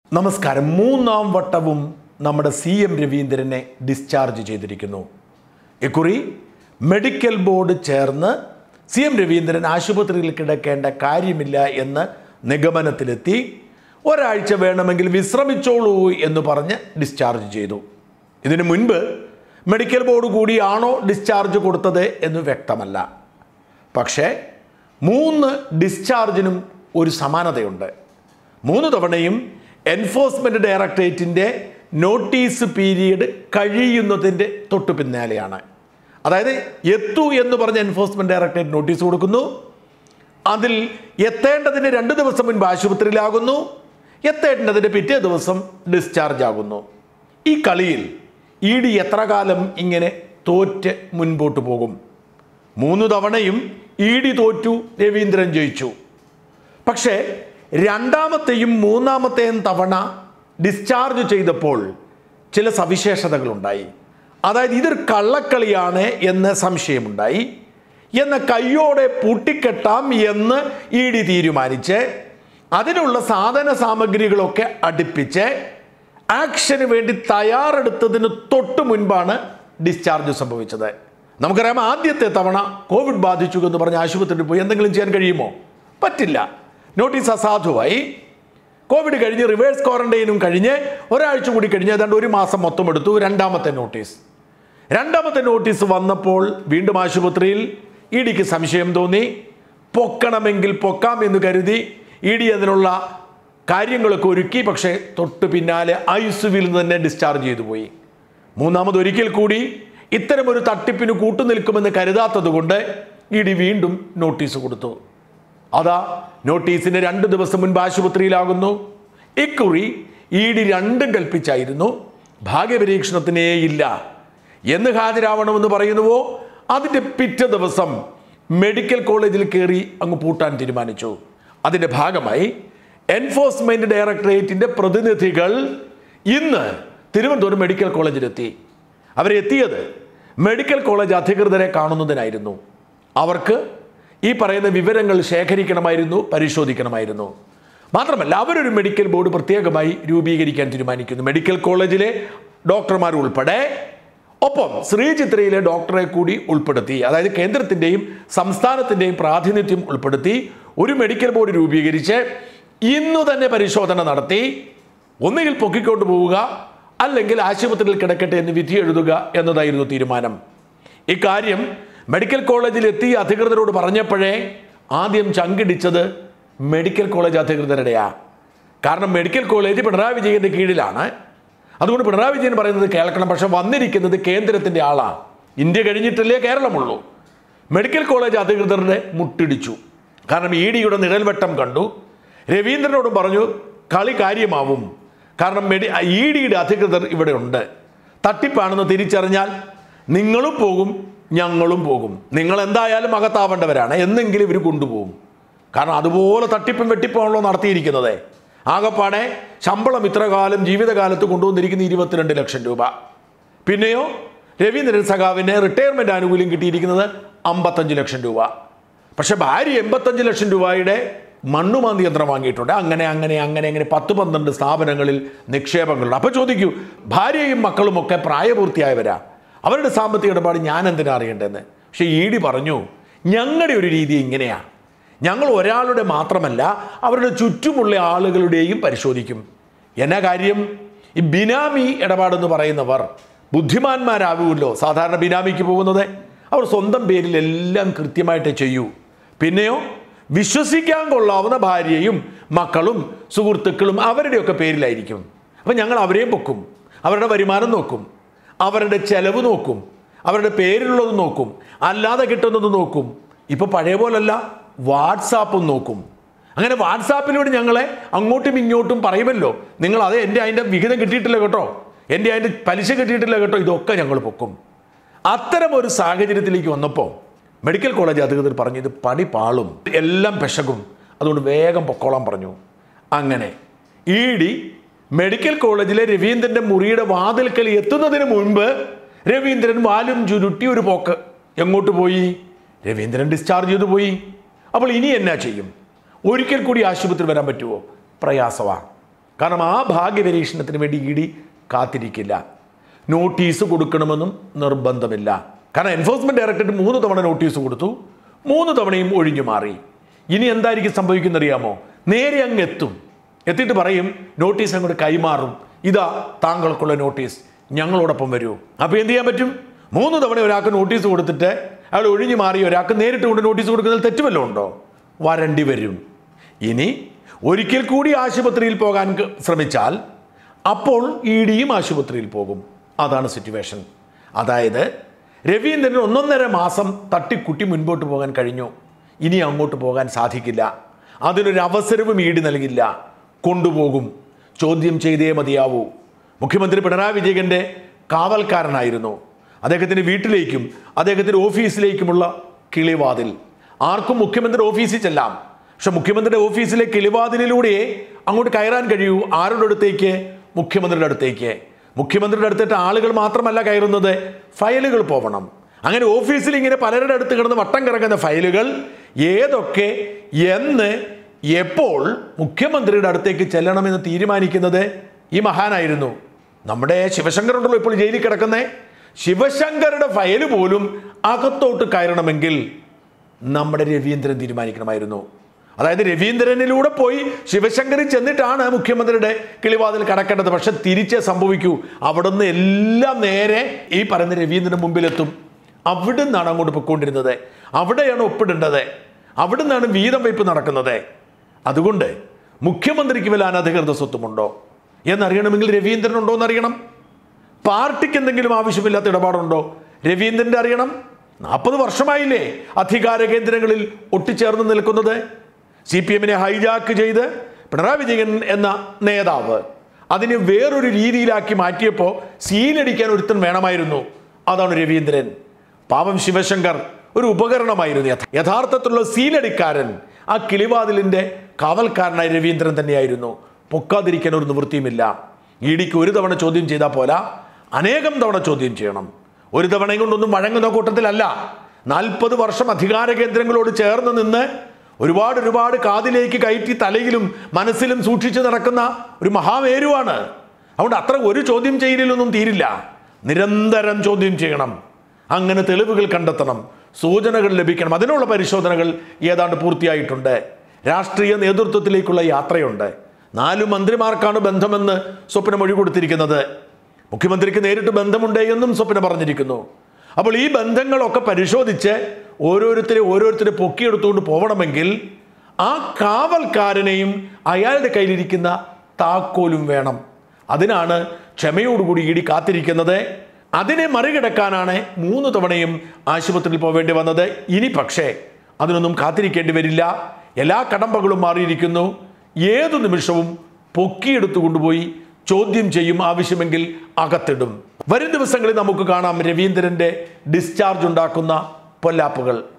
നമസ്കാരം മൂന്നാം വട്ടവും നമ്മുടെ സി എം രവീന്ദ്രനെ ഡിസ്ചാർജ് ചെയ്തിരിക്കുന്നു ഇക്കുറി മെഡിക്കൽ ബോർഡ് ചേർന്ന് സി എം രവീന്ദ്രൻ ആശുപത്രിയിൽ കിടക്കേണ്ട കാര്യമില്ല എന്ന് നിഗമനത്തിലെത്തി ഒരാഴ്ച വേണമെങ്കിൽ വിശ്രമിച്ചോളൂ എന്ന് പറഞ്ഞ് ഡിസ്ചാർജ് ചെയ്തു ഇതിനു മുൻപ് മെഡിക്കൽ ബോർഡ് കൂടിയാണോ ഡിസ്ചാർജ് കൊടുത്തത് എന്ന് വ്യക്തമല്ല പക്ഷേ മൂന്ന് ഡിസ്ചാർജിനും ഒരു സമാനതയുണ്ട് മൂന്ന് തവണയും എൻഫോഴ്സ്മെന്റ് ഡയറക്ടറേറ്റിന്റെ നോട്ടീസ് പീരീഡ് കഴിയുന്നതിൻ്റെ തൊട്ടു പിന്നാലെയാണ് അതായത് എത്തു എന്ന് പറഞ്ഞ് എൻഫോഴ്സ്മെന്റ് ഡയറക്ടറേറ്റ് നോട്ടീസ് കൊടുക്കുന്നു അതിൽ എത്തേണ്ടതിന് രണ്ട് ദിവസം മുൻപ് ആശുപത്രിയിലാകുന്നു എത്തേണ്ടതിന് പിറ്റേ ദിവസം ഡിസ്ചാർജ് ആകുന്നു ഈ കളിയിൽ ഇ ഡി എത്ര കാലം ഇങ്ങനെ തോറ്റ് മുൻപോട്ട് പോകും മൂന്ന് തവണയും ഇ ഡി തോറ്റു രവീന്ദ്രൻ ജയിച്ചു പക്ഷേ രണ്ടാമത്തെയും മൂന്നാമത്തെയും തവണ ഡിസ്ചാർജ് ചെയ്തപ്പോൾ ചില സവിശേഷതകളുണ്ടായി അതായത് ഇതൊരു കള്ളക്കളിയാണ് എന്ന് സംശയമുണ്ടായി എന്ന കയ്യോടെ പൂട്ടിക്കെട്ടാം എന്ന് ഇ ഡി തീരുമാനിച്ച് അതിനുള്ള സാധന സാമഗ്രികളൊക്കെ അടുപ്പിച്ച് ആക്ഷന് വേണ്ടി തയ്യാറെടുത്തതിന് തൊട്ട് മുൻപാണ് ഡിസ്ചാർജ് സംഭവിച്ചത് നമുക്കറിയാം ആദ്യത്തെ തവണ കോവിഡ് ബാധിച്ചു എന്ന് പറഞ്ഞ് ആശുപത്രിയിൽ പോയി എന്തെങ്കിലും ചെയ്യാൻ കഴിയുമോ പറ്റില്ല നോട്ടീസ് അസാധുവായി കോവിഡ് കഴിഞ്ഞ് റിവേഴ്സ് ക്വാറന്റൈനും കഴിഞ്ഞ് ഒരാഴ്ച കൂടി കഴിഞ്ഞ് ഏതാണ്ട് ഒരു മാസം മൊത്തം എടുത്തു രണ്ടാമത്തെ നോട്ടീസ് രണ്ടാമത്തെ നോട്ടീസ് വന്നപ്പോൾ വീണ്ടും ആശുപത്രിയിൽ ഇ ഡിക്ക് സംശയം തോന്നി പൊക്കണമെങ്കിൽ പൊക്കാം എന്ന് കരുതി ഇ ഡി അതിനുള്ള കാര്യങ്ങളൊക്കെ ഒരുക്കി പക്ഷേ തൊട്ട് പിന്നാലെ ഐസുവിൽ നിന്ന് തന്നെ ഡിസ്ചാർജ് ചെയ്തു പോയി മൂന്നാമത് ഒരിക്കൽ കൂടി ഇത്തരമൊരു തട്ടിപ്പിന് കൂട്ടുനിൽക്കുമെന്ന് കരുതാത്തത് കൊണ്ട് ഇ ഡി വീണ്ടും നോട്ടീസ് കൊടുത്തു അതാ നോട്ടീസിന് രണ്ട് ദിവസം മുൻപ് ആശുപത്രിയിലാകുന്നു ഇക്കുറി ഇ ഡി രണ്ടും കൽപ്പിച്ചായിരുന്നു ഭാഗ്യപരീക്ഷണത്തിനേ ഇല്ല എന്ന് ഹാജരാവണമെന്ന് പറയുന്നുവോ അതിൻ്റെ പിറ്റേ ദിവസം മെഡിക്കൽ കോളേജിൽ കയറി അങ്ങ് പൂട്ടാൻ തീരുമാനിച്ചു അതിൻ്റെ ഭാഗമായി എൻഫോഴ്സ്മെന്റ് ഡയറക്ടറേറ്റിന്റെ പ്രതിനിധികൾ ഇന്ന് തിരുവനന്തപുരം മെഡിക്കൽ കോളേജിലെത്തി അവരെത്തിയത് മെഡിക്കൽ കോളേജ് അധികൃതരെ കാണുന്നതിനായിരുന്നു അവർക്ക് ഈ പറയുന്ന വിവരങ്ങൾ ശേഖരിക്കണമായിരുന്നു പരിശോധിക്കണമായിരുന്നു മാത്രമല്ല അവരൊരു മെഡിക്കൽ ബോർഡ് പ്രത്യേകമായി രൂപീകരിക്കാൻ തീരുമാനിക്കുന്നു മെഡിക്കൽ കോളേജിലെ ഡോക്ടർമാർ ഉൾപ്പെടെ ഒപ്പം ശ്രീചിത്രയിലെ ഡോക്ടറെ കൂടി ഉൾപ്പെടുത്തി അതായത് കേന്ദ്രത്തിൻ്റെയും സംസ്ഥാനത്തിൻ്റെയും പ്രാതിനിധ്യം ഉൾപ്പെടുത്തി ഒരു മെഡിക്കൽ ബോർഡ് രൂപീകരിച്ച് ഇന്നു തന്നെ പരിശോധന നടത്തി ഒന്നുകിൽ പൊക്കിക്കൊണ്ട് പോവുക അല്ലെങ്കിൽ ആശുപത്രിയിൽ കിടക്കട്ടെ എന്ന് വിധി എഴുതുക എന്നതായിരുന്നു തീരുമാനം ഇക്കാര്യം മെഡിക്കൽ കോളേജിൽ എത്തി അധികൃതരോട് പറഞ്ഞപ്പോഴേ ആദ്യം ചങ്കിടിച്ചത് മെഡിക്കൽ കോളേജ് അധികൃതരുടെയാ കാരണം മെഡിക്കൽ കോളേജ് പിണറായി വിജയന്റെ കീഴിലാണ് അതുകൊണ്ട് പിണറായി വിജയൻ പറയുന്നത് കേൾക്കണം പക്ഷെ വന്നിരിക്കുന്നത് കേന്ദ്രത്തിന്റെ ആളാ ഇന്ത്യ കഴിഞ്ഞിട്ടല്ലേ കേരളമുള്ളൂ മെഡിക്കൽ കോളേജ് അധികൃതരുടെ മുട്ടിടിച്ചു കാരണം ഇ ഡിയുടെ നിഴൽവട്ടം കണ്ടു രവീന്ദ്രനോടും പറഞ്ഞു കളി കാര്യമാവും കാരണം മെഡി ഇ ഡിയുടെ അധികൃതർ ഇവിടെ ഉണ്ട് തട്ടിപ്പാണെന്ന് തിരിച്ചറിഞ്ഞാൽ നിങ്ങളും പോകും ഞങ്ങളും പോകും നിങ്ങൾ എന്തായാലും അകത്താവേണ്ടവരാണ് എന്നെങ്കിലും ഇവർ കൊണ്ടുപോകും കാരണം അതുപോലെ തട്ടിപ്പും വെട്ടിപ്പാണല്ലോ നടത്തിയിരിക്കുന്നത് ആകപ്പാടെ ശമ്പളം ഇത്ര കാലം ജീവിതകാലത്ത് കൊണ്ടുവന്നിരിക്കുന്ന ഇരുപത്തിരണ്ട് ലക്ഷം രൂപ പിന്നെയോ രവീന്ദ്രൻ സഖാവിന് റിട്ടയർമെന്റ് ആനുകൂല്യം കിട്ടിയിരിക്കുന്നത് അമ്പത്തഞ്ച് ലക്ഷം രൂപ പക്ഷെ ഭാര്യ എൺപത്തഞ്ച് ലക്ഷം രൂപയുടെ മണ്ണുമാന്തി യന്ത്രം വാങ്ങിയിട്ടുണ്ട് അങ്ങനെ അങ്ങനെ അങ്ങനെ അങ്ങനെ പത്ത് പന്ത്രണ്ട് സ്ഥാപനങ്ങളിൽ നിക്ഷേപങ്ങളുണ്ട് അപ്പോൾ ചോദിക്കൂ ഭാര്യയും മക്കളും ഒക്കെ പ്രായപൂർത്തിയായവരാ അവരുടെ സാമ്പത്തിക ഇടപാട് ഞാൻ എന്തിനാ അറിയേണ്ടതെന്ന് പക്ഷെ ഇ ഡി പറഞ്ഞു ഞങ്ങളുടെ ഒരു രീതി ഇങ്ങനെയാണ് ഞങ്ങൾ ഒരാളുടെ മാത്രമല്ല അവരുടെ ചുറ്റുമുള്ള ആളുകളുടെയും പരിശോധിക്കും എന്നാ കാര്യം ഈ ബിനാമി ഇടപാടെന്ന് പറയുന്നവർ ബുദ്ധിമാന്മാരാകുമല്ലോ സാധാരണ ബിനാമിക്ക് പോകുന്നത് അവർ സ്വന്തം പേരിൽ എല്ലാം കൃത്യമായിട്ട് ചെയ്യൂ പിന്നെയോ വിശ്വസിക്കാൻ കൊള്ളാവുന്ന ഭാര്യയും മക്കളും സുഹൃത്തുക്കളും അവരുടെയൊക്കെ പേരിലായിരിക്കും അപ്പം ഞങ്ങൾ അവരെയും പൊക്കും അവരുടെ വരുമാനം നോക്കും അവരുടെ ചെലവ് നോക്കും അവരുടെ പേരിലുള്ളത് നോക്കും അല്ലാതെ കിട്ടുന്നത് നോക്കും ഇപ്പോൾ പഴയ പോലല്ല വാട്സാപ്പും നോക്കും അങ്ങനെ വാട്സാപ്പിലൂടെ ഞങ്ങളെ അങ്ങോട്ടും ഇങ്ങോട്ടും പറയുമല്ലോ നിങ്ങൾ അത് എൻ്റെ അതിൻ്റെ വിഹിതം കിട്ടിയിട്ടില്ല കേട്ടോ എൻ്റെ അതിൻ്റെ പലിശ കിട്ടിയിട്ടില്ല കേട്ടോ ഇതൊക്കെ ഞങ്ങൾ പൊക്കും അത്തരം ഒരു സാഹചര്യത്തിലേക്ക് വന്നപ്പോൾ മെഡിക്കൽ കോളേജ് അധികൃതർ പറഞ്ഞു ഇത് പണി പാളും എല്ലാം പെശകും അതുകൊണ്ട് വേഗം പൊക്കോളാൻ പറഞ്ഞു അങ്ങനെ ഇ ഡി മെഡിക്കൽ കോളേജിലെ രവീന്ദ്രന്റെ മുറിയുടെ വാതിൽക്കൽ എത്തുന്നതിന് മുൻപ് രവീന്ദ്രൻ വാലും ചുരുട്ടി ഒരു പോക്ക് എങ്ങോട്ട് പോയി രവീന്ദ്രൻ ഡിസ്ചാർജ് ചെയ്തു പോയി അപ്പോൾ ഇനി എന്നാ ചെയ്യും ഒരിക്കൽ കൂടി ആശുപത്രി വരാൻ പറ്റുമോ പ്രയാസമാണ് കാരണം ആ ഭാഗ്യപരീക്ഷണത്തിന് വേണ്ടി ഇ ഡി കാത്തിരിക്കില്ല നോട്ടീസ് കൊടുക്കണമെന്നും നിർബന്ധമില്ല കാരണം എൻഫോഴ്സ്മെന്റ് ഡയറക്ടറേറ്റ് മൂന്ന് തവണ നോട്ടീസ് കൊടുത്തു മൂന്ന് തവണയും ഒഴിഞ്ഞു മാറി ഇനി എന്തായിരിക്കും സംഭവിക്കുന്നത് അറിയാമോ നേരെ അങ്ങ് എത്തും എത്തിയിട്ട് പറയും നോട്ടീസ് അങ്ങോട്ട് കൈമാറും ഇതാ താങ്കൾക്കുള്ള നോട്ടീസ് ഞങ്ങളോടൊപ്പം വരൂ അപ്പോൾ എന്ത് ചെയ്യാൻ പറ്റും മൂന്ന് തവണ ഒരാൾക്ക് നോട്ടീസ് കൊടുത്തിട്ട് അയാൾ ഒഴിഞ്ഞു മാറി ഒരാൾക്ക് നേരിട്ട് കൊണ്ട് നോട്ടീസ് കൊടുക്കുന്നതിൽ തെറ്റ് വല്ലതും ഉണ്ടോ വരണ്ടി വരും ഇനി ഒരിക്കൽ കൂടി ആശുപത്രിയിൽ പോകാൻ ക- ശ്രമിച്ചാൽ അപ്പോൾ ഇ ഡിയും ആശുപത്രിയിൽ പോകും അതാണ് സിറ്റുവേഷൻ അതായത് രവീന്ദ്രന് ഒന്നൊന്നര മാസം തട്ടിക്കുട്ടി മുൻപോട്ട് പോകാൻ കഴിഞ്ഞു ഇനി അങ്ങോട്ട് പോകാൻ സാധിക്കില്ല അതിനൊരു അവസരവും ഇ ഡി നൽകില്ല കൊണ്ടുപോകും ചോദ്യം ചെയ്തേ മതിയാവൂ മുഖ്യമന്ത്രി പിണറായി വിജയന്റെ കാവൽക്കാരനായിരുന്നു അദ്ദേഹത്തിൻ്റെ വീട്ടിലേക്കും അദ്ദേഹത്തിൻ്റെ ഓഫീസിലേക്കുമുള്ള കിളിവാതിൽ ആർക്കും മുഖ്യമന്ത്രി ഓഫീസിൽ ചെല്ലാം പക്ഷെ മുഖ്യമന്ത്രിയുടെ ഓഫീസിലെ കിളിവാതിലിലൂടെ അങ്ങോട്ട് കയറാൻ കഴിയൂ ആരുടെ അടുത്തേക്ക് മുഖ്യമന്ത്രിയുടെ അടുത്തേക്ക് മുഖ്യമന്ത്രിയുടെ അടുത്തിട്ട് ആളുകൾ മാത്രമല്ല കയറുന്നത് ഫയലുകൾ പോകണം അങ്ങനെ ഓഫീസിൽ ഇങ്ങനെ പലരുടെ അടുത്ത് കിടന്ന് വട്ടം കിടക്കുന്ന ഫയലുകൾ ഏതൊക്കെ എന്ന് എപ്പോൾ മുഖ്യമന്ത്രിയുടെ അടുത്തേക്ക് ചെല്ലണമെന്ന് തീരുമാനിക്കുന്നത് ഈ മഹാനായിരുന്നു നമ്മുടെ ശിവശങ്കർ ഉണ്ടല്ലോ ഇപ്പോൾ ജയിലിൽ കിടക്കുന്നേ ശിവശങ്കറുടെ ഫയല് പോലും അകത്തോട്ട് കയറണമെങ്കിൽ നമ്മുടെ രവീന്ദ്രൻ തീരുമാനിക്കണമായിരുന്നു അതായത് രവീന്ദ്രനിലൂടെ പോയി ശിവശങ്കറിൽ ചെന്നിട്ടാണ് മുഖ്യമന്ത്രിയുടെ കിളിവാതിൽ കടക്കേണ്ടത് പക്ഷെ തിരിച്ചേ സംഭവിക്കൂ അവിടുന്ന് എല്ലാം നേരെ ഈ പറയുന്ന രവീന്ദ്രന് മുമ്പിലെത്തും അവിടെ നിന്നാണ് അങ്ങോട്ട് പൊയ്ക്കൊണ്ടിരുന്നത് അവിടെയാണ് ഒപ്പിടേണ്ടത് അവിടെ നിന്നാണ് വീതം വയ്പ് നടക്കുന്നത് അതുകൊണ്ട് മുഖ്യമന്ത്രിക്ക് വല്ല അനധികൃത സ്വത്തുമുണ്ടോ എന്നറിയണമെങ്കിൽ രവീന്ദ്രൻ ഉണ്ടോ എന്നറിയണം പാർട്ടിക്ക് എന്തെങ്കിലും ആവശ്യമില്ലാത്ത ഇടപാടുണ്ടോ രവീന്ദ്രന്റെ അറിയണം നാൽപ്പത് വർഷമായില്ലേ അധികാര കേന്ദ്രങ്ങളിൽ ഒട്ടിച്ചേർന്ന് നിൽക്കുന്നത് സി പി എമ്മിനെ ഹൈജാക്ക് ചെയ്ത് പിണറായി വിജയൻ എന്ന നേതാവ് അതിനെ വേറൊരു രീതിയിലാക്കി മാറ്റിയപ്പോൾ സീലടിക്കാൻ ഒരുത്തൻ വേണമായിരുന്നു അതാണ് രവീന്ദ്രൻ പാവം ശിവശങ്കർ ഒരു ഉപകരണമായിരുന്നു യഥ- യഥാർത്ഥത്തിലുള്ള സീലടിക്കാരൻ ആ കിളിവാതിലിന്റെ കാവൽക്കാരനായ രവീന്ദ്രൻ തന്നെയായിരുന്നു പൊക്കാതിരിക്കാൻ ഒരു നിവൃത്തിയുമില്ല ഇ ഡിക്ക് ഒരു തവണ ചോദ്യം ചെയ്താൽ പോല അനേകം തവണ ചോദ്യം ചെയ്യണം ഒരു തവണയും കൊണ്ടൊന്നും വഴങ്ങുന്ന കൂട്ടത്തിലല്ല നാൽപ്പത് വർഷം അധികാര കേന്ദ്രങ്ങളോട് ചേർന്ന് നിന്ന് ഒരുപാട് ഒരുപാട് കാതിലേക്ക് കയറ്റി തലയിലും മനസ്സിലും സൂക്ഷിച്ചു നടക്കുന്ന ഒരു മഹാമേരുവാണ് അതുകൊണ്ട് അത്ര ഒരു ചോദ്യം ചെയ്യലിലൊന്നും തീരില്ല നിരന്തരം ചോദ്യം ചെയ്യണം അങ്ങനെ തെളിവുകൾ കണ്ടെത്തണം സൂചനകൾ ലഭിക്കണം അതിനുള്ള പരിശോധനകൾ ഏതാണ്ട് പൂർത്തിയായിട്ടുണ്ട് രാഷ്ട്രീയ നേതൃത്വത്തിലേക്കുള്ള യാത്രയുണ്ട് നാലു മന്ത്രിമാർക്കാണ് ബന്ധമെന്ന് സ്വപ്ന മൊഴി കൊടുത്തിരിക്കുന്നത് മുഖ്യമന്ത്രിക്ക് നേരിട്ട് ബന്ധമുണ്ട് എന്നും സ്വപ്ന പറഞ്ഞിരിക്കുന്നു അപ്പോൾ ഈ ബന്ധങ്ങളൊക്കെ പരിശോധിച്ച് ഓരോരുത്തരെ ഓരോരുത്തരെ പൊക്കിയെടുത്തുകൊണ്ട് പോകണമെങ്കിൽ ആ കാവൽക്കാരനെയും അയാളുടെ കയ്യിലിരിക്കുന്ന താക്കോലും വേണം അതിനാണ് ക്ഷമയോടുകൂടി ഇടി കാത്തിരിക്കുന്നത് അതിനെ മറികടക്കാനാണ് മൂന്ന് തവണയും ആശുപത്രിയിൽ പോവേണ്ടി വന്നത് ഇനി പക്ഷേ അതിനൊന്നും കാത്തിരിക്കേണ്ടി വരില്ല എല്ലാ കടമ്പകളും മാറിയിരിക്കുന്നു ഏതു നിമിഷവും പൊക്കിയെടുത്തു കൊണ്ടുപോയി ചോദ്യം ചെയ്യും ആവശ്യമെങ്കിൽ അകത്തിടും വരും ദിവസങ്ങളിൽ നമുക്ക് കാണാം രവീന്ദ്രന്റെ ഡിസ്ചാർജ് ഉണ്ടാക്കുന്ന പൊല്ലാപ്പുകൾ